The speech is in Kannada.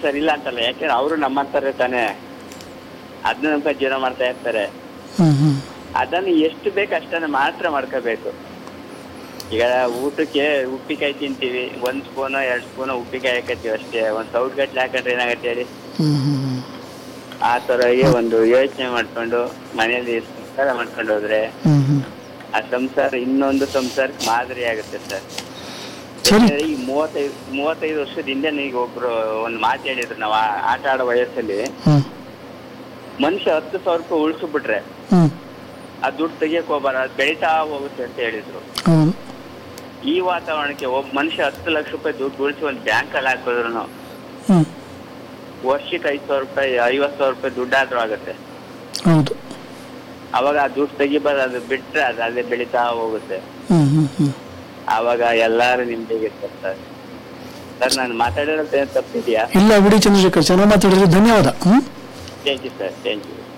ಸರ್ ಇಲ್ಲ ಅಂತಲ್ಲ ಯಾಕೆಂದ್ರೆ ಅವರು ನಮ್ಮಂತಾರೆ ತಾನೇ ಅದನ್ನ ನಂಬ್ಕೊಂಡು ಜೀವನ ಮಾಡ್ತಾ ಇರ್ತಾರೆ ಹ್ಮ್ ಹ್ಮ್ ಅದನ್ನು ಎಷ್ಟು ಬೇಕು ಅಷ್ಟನ್ನ ಮಾತ್ರ ಮಾಡ್ಕೋಬೇಕು ಈಗ ಊಟಕ್ಕೆ ಉಪ್ಪಿಕಾಯಿ ತಿಂತೀವಿ ಒಂದ್ ಸ್ಪೂನ್ ಎರಡ್ ಸ್ಪೂನ್ ಉಪ್ಪಿಕಾಯಿ ಹಾಕತ್ತೀವಿ ಅಷ್ಟೇ ಒಂದ್ ಸೌಟ್ ಗಟ್ಲೆ ಹಾಕೊಂಡ್ರೆ ಏನಾಗತ್ತೆ ಹೇಳಿ ಹ್ಮ್ ಹ್ಮ್ ಆ ತರಗೆ ಒಂದು ಯೋಚನೆ ಮಾಡ್ಕೊಂಡು ಮನೆಯಲ್ಲಿ ಸಂಸಾರ ಮಾಡ್ಕೊಂಡು ಹೋದ್ರೆ ಹ್ಮ್ ಹ್ಮ್ ಆ ಸಂಸಾರ ಇನ್ನೊಂದು ಸಂಸಾರಕ್ಕೆ ಮಾದರಿ ಆಗುತ್ತೆ ಸರ್ ಸರಿ ಈ ಮೂವತ್ತೈದು ಮೂವತ್ತೈದು ವರ್ಷದ ಹಿಂದೆ ಈಗ ಒಬ್ರು ಒಂದ್ ಮಾತು ಹೇಳಿದ್ರು ನಾವು ಆ- ಆಟ ಆಡೋ ವಯಸ್ಸಲ್ಲಿ ಹ್ಮ್ ಮನುಷ್ಯ ಹತ್ತು ಸಾವಿರ ರೂಪಾಯಿ ಉಳಿಸ್ಬಿಟ್ರೆ ಹ್ಮ್ ಆ ದುಡ್ಡು ತೆಗಿಯಕ್ ಹೋಗ್ಬಾರ ಅದು ಬೆಳೀತಾ ಹೋಗುತ್ತೆ ಅಂತ ಹೇಳಿದ್ರು ಹೌದು ಈ ವಾತಾವರಣಕ್ಕೆ ಒಬ್ಬ ಮನುಷ್ಯ ಹತ್ತು ಲಕ್ಷ ರೂಪಾಯಿ ದುಡ್ಡು ಉಳಿಸಿ ಒಂದು ಬ್ಯಾಂಕ್ ಅಲ್ಲಿ ಹಾಕಿದ್ರು ಹ್ಮ್ ವರ್ಷಕ್ಕೆ ಐದು ಸಾವಿರ ರೂಪಾಯಿ ಐವತ್ತು ಸಾವಿರ ರೂಪಾಯಿ ದುಡ್ಡಾದ್ರೂ ಆಗುತ್ತೆ ಹೌದು ಅವಾಗ ಆ ದುಡ್ಡು ತೆಗಿಬಾರ್ದು ಅದು ಬಿಟ್ರೆ ಅದು ಅಲ್ಲೇ ಬೆಳೀತಾ ಹೋಗುತ್ತೆ ಹ್ಮ್ ಹ್ಮ್ ಹ್ಮ್ ಆವಾಗ ಎಲ್ಲಾರು ನಿಮ್ದಿಗೆ ಸರ್ ಸರ್ ನಾನು ಮಾತಾಡಿರೋದು ಏನ್ ತಪ್ಪಿದ್ಯಾ ಇಲ್ಲ ಬಿಡಿ ಚಂದ್ರಶೇಖರ್ ಚೆನ್ನಾಗಿ ಮಾತಾಡಿದ್ರಿ ಧನ್ಯವಾದ hmm thank you sir thank you